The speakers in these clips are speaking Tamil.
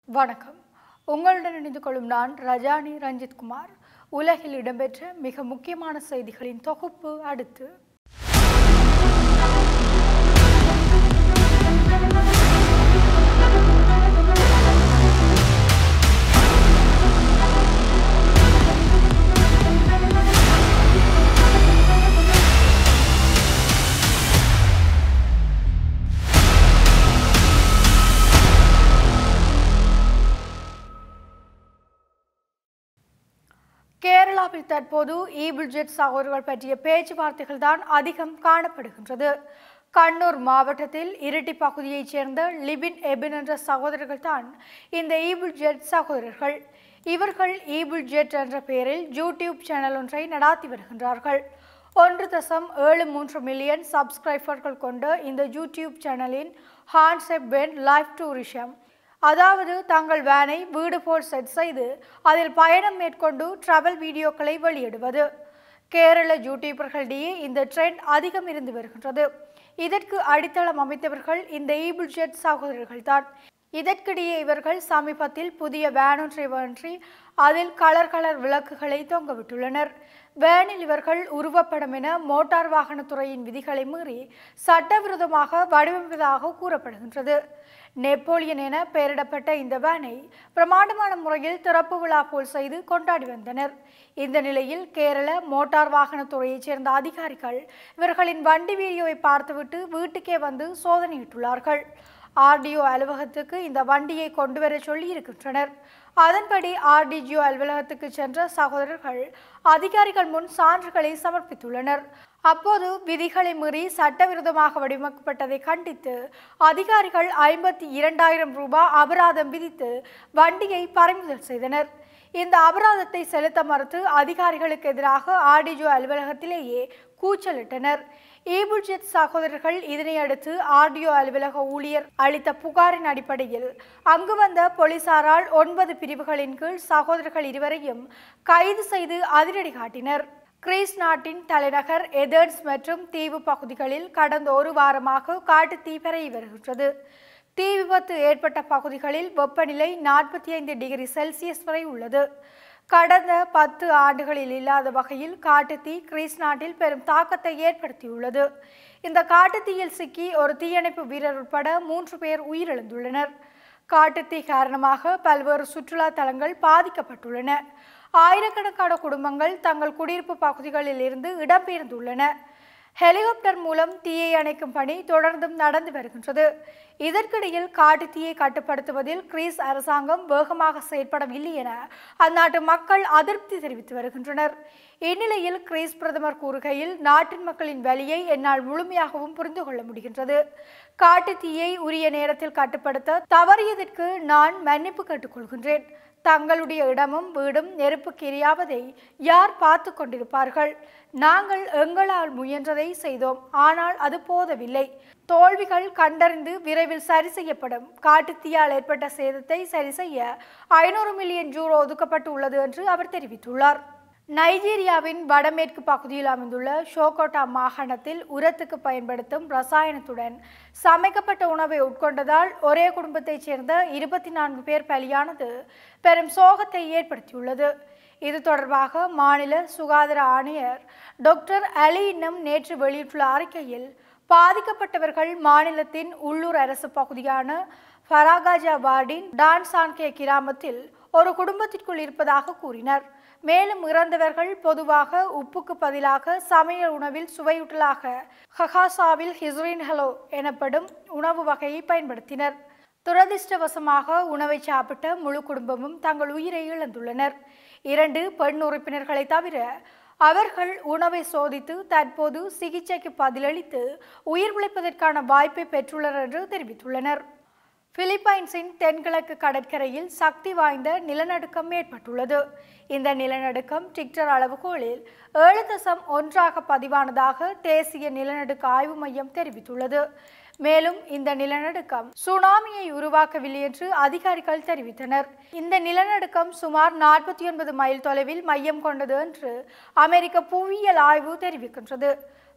வணக்கம் உங்களுடன் இணைந்து கொள்ளும் நான் ரஜானி ரஞ்சித் குமார் உலகில் இடம்பெற்ற மிக முக்கியமான செய்திகளின் தொகுப்பு அடுத்து கேரளாவில் தற்போது ஈபிள்ஜெட் சகோதரர்கள் பற்றிய பேச்சுவார்த்தைகள் தான் அதிகம் காணப்படுகின்றது கண்ணூர் மாவட்டத்தில் இரட்டி பகுதியைச் சேர்ந்த லிபின் எபின் என்ற சகோதரர்கள் தான் இந்த ஈபிள்ஜெட் சகோதரர்கள் இவர்கள் ஈபிள்ஜெட் என்ற பெயரில் யூடியூப் சேனல் ஒன்றை நடாத்தி வருகின்றார்கள் ஒன்று தசம் ஏழு மூன்று மில்லியன் சப்ஸ்கிரைபர்கள் கொண்ட இந்த யூடியூப் சேனலின் ஹான்செப் பென் லைஃப் டூரிஷம் அதாவது தங்கள் வேனை வீடு போல் செட் செய்து அதில் பயணம் மேற்கொண்டு டிராவல் வீடியோக்களை வெளியிடுவது கேரள யூடியூபர்களிடையே இந்த ட்ரெண்ட் அதிகம் இருந்து வருகின்றது இதற்கு அடித்தளம் அமைத்தவர்கள் இந்த ஈபிள்ஜெட் சகோதரர்கள் தான் இதற்கிடையே இவர்கள் சமீபத்தில் புதிய வேன் ஒன்றை வாங்கி அதில் கலர் கலர் விளக்குகளை தொங்கவிட்டுள்ளனர் வேனில் இவர்கள் உருவப்படம் என மோட்டார் வாகனத்துறையின் விதிகளை மீறி சட்டவிரோதமாக வடிவமைப்பதாக கூறப்படுகின்றது நெப்போலியன் என பெயரிடப்பட்ட இந்த வேனை பிரமாண்டமான முறையில் திறப்பு விழா போல் செய்து கொண்டாடி வந்தனர் இந்த நிலையில் கேரள மோட்டார் வாகனத்துறையைச் சேர்ந்த அதிகாரிகள் இவர்களின் வண்டி வீடியோவை பார்த்துவிட்டு வீட்டுக்கே வந்து சோதனையிட்டுள்ளார்கள் ஆர்டிஓ அலுவலகத்துக்கு இந்த வண்டியை கொண்டு வர சொல்லி இருக்கின்றனர் அதன்படி ஆர்டிஜிஓ அலுவலகத்துக்கு சென்ற சகோதரர்கள் அதிகாரிகள் முன் சான்றுகளை சமர்ப்பித்துள்ளனர் அப்போது விதிகளை மீறி சட்டவிரோதமாக வடிவமைக்கப்பட்டதை கண்டித்து அதிகாரிகள் ஐம்பத்தி இரண்டாயிரம் ரூபாய் அபராதம் விதித்து வண்டியை பறிமுதல் செய்தனர் இந்த அபராதத்தை செலுத்த மறுத்து அதிகாரிகளுக்கு எதிராக ஆர்டிஜோ அலுவலகத்திலேயே கூச்சலிட்டனர் ஈபுல்ஜெட் சகோதரர்கள் இதனை அடுத்து ஆர்டிஓ அலுவலக ஊழியர் அளித்த புகாரின் அடிப்படையில் அங்கு வந்த போலீசாரால் ஒன்பது பிரிவுகளின் கீழ் சகோதரர்கள் இருவரையும் கைது செய்து அதிரடி காட்டினர் கிரீஸ் நாட்டின் தலைநகர் எதர்ன்ஸ் மற்றும் தீவு பகுதிகளில் கடந்த ஒரு வாரமாக காட்டு தீ பரவி வருகின்றது தீ விபத்து ஏற்பட்ட பகுதிகளில் வெப்பநிலை நாற்பத்தி ஐந்து டிகிரி செல்சியஸ் வரை உள்ளது கடந்த பத்து ஆண்டுகளில் இல்லாத வகையில் காட்டுத்தீ கிரீஸ் நாட்டில் பெரும் தாக்கத்தை ஏற்படுத்தியுள்ளது இந்த காட்டுத்தீயில் சிக்கி ஒரு தீயணைப்பு வீரர் உட்பட மூன்று பேர் உயிரிழந்துள்ளனர் காட்டுத்தீ காரணமாக பல்வேறு சுற்றுலா தலங்கள் பாதிக்கப்பட்டுள்ளன ஆயிரக்கணக்கான குடும்பங்கள் தங்கள் குடியிருப்பு பகுதிகளில் இருந்து இடம்பெயர்ந்துள்ளன ஹெலிகாப்டர் மூலம் தீயை அணைக்கும் பணி தொடர்ந்தும் நடந்து வருகின்றது இதற்கிடையில் காட்டு தீயை கட்டுப்படுத்துவதில் கிரீஸ் அரசாங்கம் வேகமாக செயற்படவில்லை என அந்நாட்டு மக்கள் அதிருப்தி தெரிவித்து வருகின்றனர் இந்நிலையில் கிரீஸ் பிரதமர் கூறுகையில் நாட்டின் மக்களின் வலியை என்னால் முழுமையாகவும் புரிந்து கொள்ள முடிகின்றது காட்டு தீயை உரிய நேரத்தில் கட்டுப்படுத்த தவறியதற்கு நான் மன்னிப்பு கேட்டுக்கொள்கின்றேன் தங்களுடைய இடமும் வீடும் நெருப்புக்கு எரியாவதை யார் பார்த்து கொண்டிருப்பார்கள் நாங்கள் எங்களால் முயன்றதை செய்தோம் ஆனால் அது போதவில்லை தோல்விகள் கண்டறிந்து விரைவில் சரி செய்யப்படும் காட்டுத்தீயால் ஏற்பட்ட சேதத்தை சரி செய்ய ஐநூறு மில்லியன் ஜூரோ ஒதுக்கப்பட்டு உள்ளது என்று அவர் தெரிவித்துள்ளார் நைஜீரியாவின் வடமேற்கு பகுதியில் அமைந்துள்ள ஷோகோட்டா மாகாணத்தில் உரத்துக்கு பயன்படுத்தும் ரசாயனத்துடன் சமைக்கப்பட்ட உணவை உட்கொண்டதால் ஒரே குடும்பத்தைச் சேர்ந்த இருபத்தி நான்கு பேர் பலியானது பெரும் சோகத்தை ஏற்படுத்தியுள்ளது இது தொடர்பாக மாநில சுகாதார ஆணையர் டாக்டர் அலி இன்னம் நேற்று வெளியிட்டுள்ள அறிக்கையில் பாதிக்கப்பட்டவர்கள் மாநிலத்தின் உள்ளூர் அரசு பகுதியான ஃபராகாஜாபாடின் டான்சான்கே கிராமத்தில் ஒரு குடும்பத்திற்குள் இருப்பதாக கூறினர் மேலும் இறந்தவர்கள் பொதுவாக உப்புக்கு பதிலாக சமையல் உணவில் சுவையூட்டலாக ஹகாசாவில் ஹிஸ்ரின் ஹலோ எனப்படும் உணவு வகையை பயன்படுத்தினர் துரதிர்ஷ்டவசமாக உணவை சாப்பிட்ட முழு குடும்பமும் தங்கள் உயிரை இழந்துள்ளனர் இரண்டு பெண் உறுப்பினர்களை தவிர அவர்கள் உணவை சோதித்து தற்போது சிகிச்சைக்கு பதிலளித்து உயிர் பிழைப்பதற்கான வாய்ப்பை பெற்றுள்ளனர் என்று தெரிவித்துள்ளனர் பிலிப்பைன்ஸின் தென்கிழக்கு கடற்கரையில் சக்தி வாய்ந்த நிலநடுக்கம் ஏற்பட்டுள்ளது இந்த நிலநடுக்கம் டிக்டர் அளவுகோலில் ஏழு தசம் ஒன்றாக பதிவானதாக தேசிய நிலநடுக்க ஆய்வு மையம் தெரிவித்துள்ளது மேலும் இந்த நிலநடுக்கம் சுனாமியை உருவாக்கவில்லை என்று அதிகாரிகள் தெரிவித்தனர் இந்த நிலநடுக்கம் சுமார் நாற்பத்தி ஒன்பது மைல் தொலைவில் மையம் கொண்டது என்று அமெரிக்க புவியியல் ஆய்வு தெரிவிக்கின்றது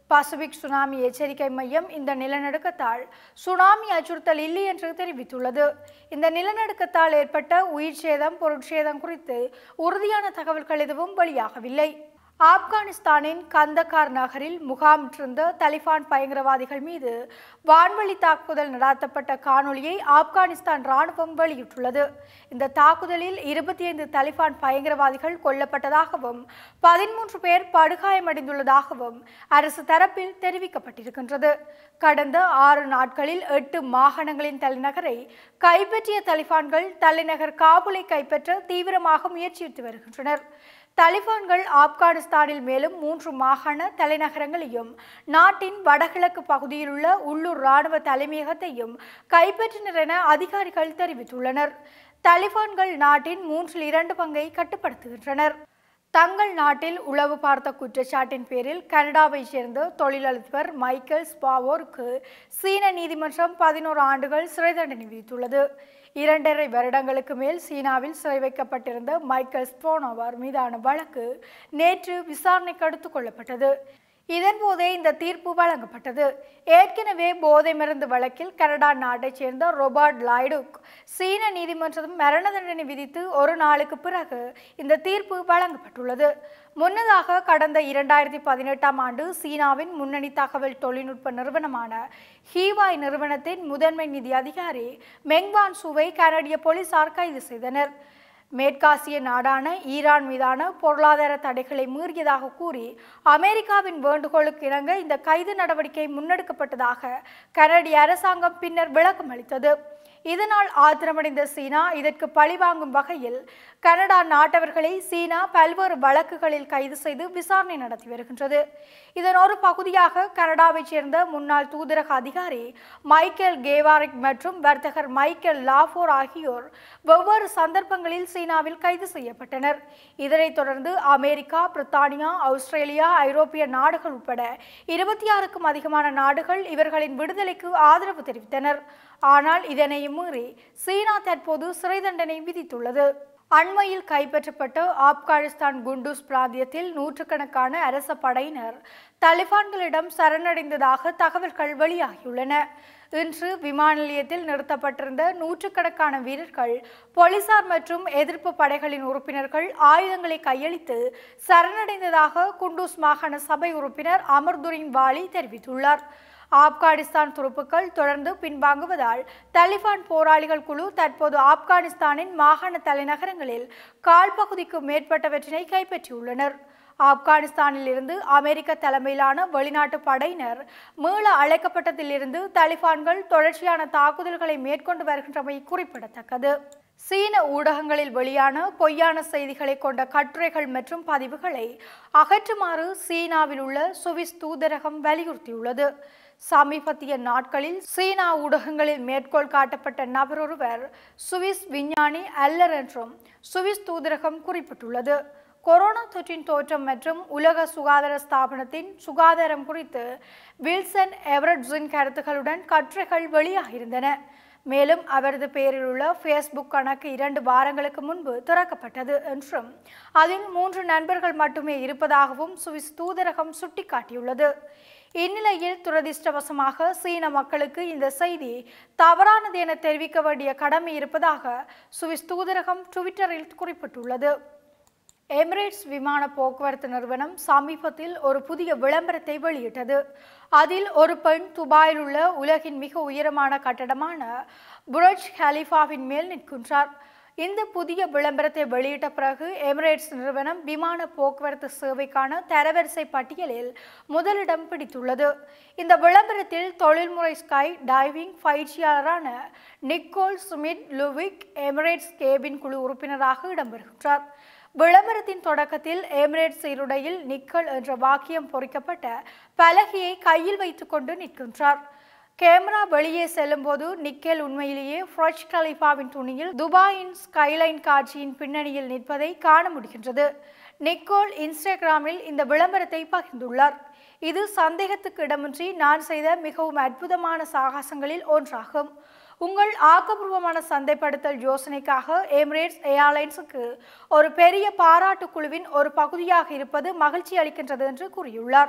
பசிபிக் சுனாமி எச்சரிக்கை மையம் இந்த நிலநடுக்கத்தால் சுனாமி அச்சுறுத்தல் இல்லை என்று தெரிவித்துள்ளது இந்த நிலநடுக்கத்தால் ஏற்பட்ட உயிர் சேதம் பொருட்சேதம் குறித்து உறுதியான தகவல்கள் எதுவும் வெளியாகவில்லை ஆப்கானிஸ்தானின் கந்தகார் நகரில் முகாமிட்டிருந்த தலிபான் பயங்கரவாதிகள் மீது வான்வழி தாக்குதல் நடாத்தப்பட்ட காணொளியை ஆப்கானிஸ்தான் ராணுவம் வெளியிட்டுள்ளது இந்த தாக்குதலில் இருபத்தி ஐந்து தலிபான் பயங்கரவாதிகள் கொல்லப்பட்டதாகவும் பதிமூன்று பேர் படுகாயமடைந்துள்ளதாகவும் அரசு தரப்பில் தெரிவிக்கப்பட்டிருக்கின்றது கடந்த ஆறு நாட்களில் எட்டு மாகாணங்களின் தலைநகரை கைப்பற்றிய தலிபான்கள் தலைநகர் காபூலை கைப்பற்ற தீவிரமாக முயற்சித்து வருகின்றனர் தலிபான்கள் ஆப்கானிஸ்தானில் மேலும் மூன்று மாகாண தலைநகரங்களையும் நாட்டின் வடகிழக்கு பகுதியில் உள்ள உள்ளூர் இராணுவ தலைமையகத்தையும் கைப்பற்றினர் என அதிகாரிகள் தெரிவித்துள்ளனர் தலிபான்கள் நாட்டின் மூன்றில் இரண்டு பங்கை கட்டுப்படுத்துகின்றனர் தங்கள் நாட்டில் உளவு பார்த்த குற்றச்சாட்டின் பேரில் கனடாவைச் சேர்ந்த தொழிலதிபர் மைக்கேல் ஸ்பாவோருக்கு சீன நீதிமன்றம் பதினோரு ஆண்டுகள் சிறை தண்டனை விதித்துள்ளது இரண்டரை வருடங்களுக்கு மேல் சீனாவில் சிறை வைக்கப்பட்டிருந்த மைக்கேல் ஸ்போனோவர் மீதான வழக்கு நேற்று விசாரணைக்கு எடுத்துக் கொள்ளப்பட்டது இதன்போதே இந்த தீர்ப்பு வழங்கப்பட்டது ஏற்கனவே போதை மருந்து வழக்கில் கனடா நாட்டைச் சேர்ந்த ரொபர்ட் லாய்டுக் சீன நீதிமன்றம் மரண தண்டனை விதித்து ஒரு நாளுக்கு பிறகு இந்த தீர்ப்பு வழங்கப்பட்டுள்ளது முன்னதாக கடந்த இரண்டாயிரத்தி பதினெட்டாம் ஆண்டு சீனாவின் முன்னணி தகவல் தொழில்நுட்ப நிறுவனமான ஹீவாய் நிறுவனத்தின் முதன்மை நிதி அதிகாரி மெங்வான் சுவை கனடிய போலீசார் கைது செய்தனர் மேற்காசிய நாடான ஈரான் மீதான பொருளாதார தடைகளை மீறியதாக கூறி அமெரிக்காவின் வேண்டுகோளுக்கு இணங்க இந்த கைது நடவடிக்கை முன்னெடுக்கப்பட்டதாக கனடிய அரசாங்கம் பின்னர் விளக்கம் அளித்தது இதனால் ஆத்திரமடைந்த சீனா இதற்கு பழிவாங்கும் வகையில் கனடா நாட்டவர்களை சீனா பல்வேறு வழக்குகளில் கைது செய்து விசாரணை நடத்தி வருகின்றது இதன் ஒரு பகுதியாக கனடாவைச் சேர்ந்த முன்னாள் தூதரக அதிகாரி மைக்கேல் கேவாரிக் மற்றும் வர்த்தகர் மைக்கேல் லாஃபோர் ஆகியோர் வெவ்வேறு சந்தர்ப்பங்களில் சீனாவில் கைது செய்யப்பட்டனர் இதனைத் தொடர்ந்து அமெரிக்கா பிரித்தானியா ஆஸ்திரேலியா ஐரோப்பிய நாடுகள் உட்பட இருபத்தி ஆறுக்கும் அதிகமான நாடுகள் இவர்களின் விடுதலைக்கு ஆதரவு தெரிவித்தனர் ஆனால் இதனை மீறி சீனா தற்போது சிறை தண்டனை விதித்துள்ளது அண்மையில் கைப்பற்றப்பட்ட ஆப்கானிஸ்தான் குண்டூஸ் பிராந்தியத்தில் நூற்றுக்கணக்கான அரச படையினர் தலிபான்களிடம் சரணடைந்ததாக தகவல்கள் வெளியாகியுள்ளன இன்று விமான நிலையத்தில் நிறுத்தப்பட்டிருந்த நூற்றுக்கணக்கான வீரர்கள் போலீசார் மற்றும் எதிர்ப்பு படைகளின் உறுப்பினர்கள் ஆயுதங்களை கையளித்து சரணடைந்ததாக குண்டூஸ் மாகாண சபை உறுப்பினர் அமர்துரின் வாலி தெரிவித்துள்ளார் ஆப்கானிஸ்தான் துருப்புக்கள் தொடர்ந்து பின்வாங்குவதால் தலிபான் போராளிகள் குழு தற்போது ஆப்கானிஸ்தானின் மாகாண தலைநகரங்களில் கால்பகுதிக்கு மேற்பட்டவற்றினை கைப்பற்றியுள்ளனர் ஆப்கானிஸ்தானில் இருந்து அமெரிக்க தலைமையிலான வெளிநாட்டு படையினர் மீள அழைக்கப்பட்டதிலிருந்து தலிபான்கள் தொடர்ச்சியான தாக்குதல்களை மேற்கொண்டு வருகின்றமை குறிப்பிடத்தக்கது சீன ஊடகங்களில் வெளியான பொய்யான செய்திகளை கொண்ட கட்டுரைகள் மற்றும் பதிவுகளை அகற்றுமாறு சீனாவில் உள்ள சுவிஸ் தூதரகம் வலியுறுத்தியுள்ளது சமீபத்திய நாட்களில் சீனா ஊடகங்களில் மேற்கோள் காட்டப்பட்ட நபர் ஒருவர் சுவிஸ் விஞ்ஞானி அல்லர் என்றும் சுவிஸ் தூதரகம் குறிப்பிட்டுள்ளது கொரோனா தொற்றின் தோற்றம் மற்றும் உலக சுகாதார ஸ்தாபனத்தின் சுகாதாரம் குறித்து வில்சன் எவரட்ஸின் கருத்துக்களுடன் கட்டுரைகள் வெளியாகியிருந்தன மேலும் அவரது பெயரில் உள்ள ஃபேஸ்புக் கணக்கு இரண்டு வாரங்களுக்கு முன்பு திறக்கப்பட்டது என்றும் அதில் மூன்று நண்பர்கள் மட்டுமே இருப்பதாகவும் சுவிஸ் தூதரகம் சுட்டிக்காட்டியுள்ளது இந்நிலையில் துரதிர்ஷ்டவசமாக சீன மக்களுக்கு இந்த செய்தி தவறானது என தெரிவிக்க வேண்டிய கடமை இருப்பதாக சுவிஸ் தூதரகம் ட்விட்டரில் குறிப்பிட்டுள்ளது எமிரேட்ஸ் விமான போக்குவரத்து நிறுவனம் சமீபத்தில் ஒரு புதிய விளம்பரத்தை வெளியிட்டது அதில் ஒரு பெண் துபாயில் உள்ள உலகின் மிக உயரமான கட்டடமான புரஜ் ஹலிஃபாவின் மேல் நிற்கின்றார் இந்த புதிய விளம்பரத்தை வெளியிட்ட பிறகு எமிரேட்ஸ் நிறுவனம் விமான போக்குவரத்து சேவைக்கான தரவரிசை பட்டியலில் முதலிடம் பிடித்துள்ளது இந்த விளம்பரத்தில் தொழில்முறை ஸ்கை டைவிங் பயிற்சியாளரான Nicole Smith Ludvik Emirates cabin குழு உறுப்பினராக இடம்பெறுகின்றார் விளம்பரத்தின் தொடக்கத்தில் எமிரேட்ஸ் இருடையில் நிக்கல் என்ற வாக்கியம் பொறிக்கப்பட்ட பலகையை கையில் வைத்துக்கொண்டு நிற்கின்றார் கேமரா வெளியே செல்லும்போது நிக்கேல் உண்மையிலேயே ஃப்ரஷ் கலிஃபாவின் துணியில் துபாயின் ஸ்கைலைன் காட்சியின் பின்னணியில் நிற்பதை காண முடிகின்றது நிக்கோல் இன்ஸ்டாகிராமில் இந்த விளம்பரத்தை பகிர்ந்துள்ளார் இது சந்தேகத்துக்கு இடமின்றி நான் செய்த மிகவும் அற்புதமான சாகசங்களில் ஒன்றாகும் உங்கள் ஆக்கப்பூர்வமான சந்தைப்படுத்தல் யோசனைக்காக எமிரேட்ஸ் ஏர்லைன்ஸுக்கு ஒரு பெரிய பாராட்டு குழுவின் ஒரு பகுதியாக இருப்பது மகிழ்ச்சி அளிக்கின்றது என்று கூறியுள்ளார்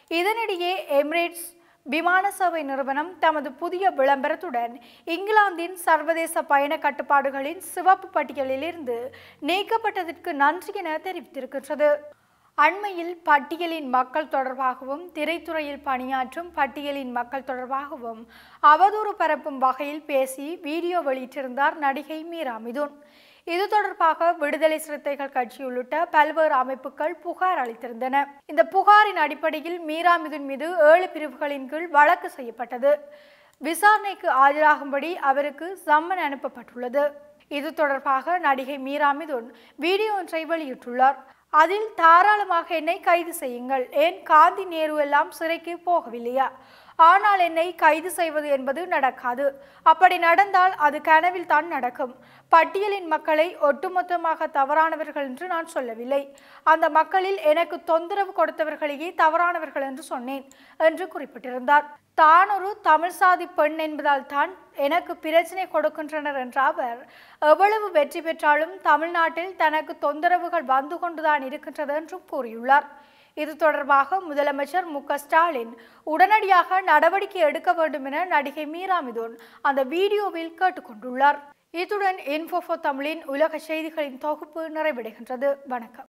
இதனிடையே எமிரேட்ஸ் விமான சேவை நிறுவனம் தமது புதிய விளம்பரத்துடன் இங்கிலாந்தின் சர்வதேச பயண கட்டுப்பாடுகளின் சிவப்பு பட்டியலிலிருந்து நீக்கப்பட்டதற்கு நன்றி என தெரிவித்திருக்கின்றது அண்மையில் பட்டியலின் மக்கள் தொடர்பாகவும் திரைத்துறையில் பணியாற்றும் பட்டியலின் மக்கள் தொடர்பாகவும் அவதூறு பரப்பும் வகையில் பேசி வீடியோ வெளியிட்டிருந்தார் நடிகை மீரா மிதுன் இது தொடர்பாக விடுதலை சிறுத்தைகள் கட்சி உள்ளிட்ட பல்வேறு அமைப்புகள் புகார் அளித்திருந்தன இந்த புகாரின் அடிப்படையில் மீரா மிதுன் மீது ஏழு பிரிவுகளின் கீழ் வழக்கு செய்யப்பட்டது விசாரணைக்கு ஆஜராகும்படி அவருக்கு சம்மன் அனுப்பப்பட்டுள்ளது இது தொடர்பாக நடிகை மீரா மிதுன் வீடியோ ஒன்றை வெளியிட்டுள்ளார் அதில் தாராளமாக என்னை கைது செய்யுங்கள் ஏன் காந்தி நேரு எல்லாம் சிறைக்கு போகவில்லையா ஆனால் என்னை கைது செய்வது என்பது நடக்காது அப்படி நடந்தால் அது கனவில் தான் நடக்கும் பட்டியலின் மக்களை ஒட்டுமொத்தமாக தவறானவர்கள் என்று நான் சொல்லவில்லை அந்த மக்களில் எனக்கு தொந்தரவு கொடுத்தவர்களையே தவறானவர்கள் என்று சொன்னேன் என்று குறிப்பிட்டிருந்தார் தான் ஒரு தமிழ் சாதி பெண் என்பதால் தான் எனக்கு பிரச்சனை கொடுக்கின்றனர் என்ற அவர் எவ்வளவு வெற்றி பெற்றாலும் தமிழ்நாட்டில் தனக்கு தொந்தரவுகள் வந்து கொண்டுதான் இருக்கின்றது என்றும் கூறியுள்ளார் இது தொடர்பாக முதலமைச்சர் மு க ஸ்டாலின் உடனடியாக நடவடிக்கை எடுக்க வேண்டும் என நடிகை மீரா மிதுன் அந்த வீடியோவில் கேட்டுக்கொண்டுள்ளார் இத்துடன் இன்ஃபோஃபோ தமிழின் உலக செய்திகளின் தொகுப்பு நிறைவடைகின்றது வணக்கம்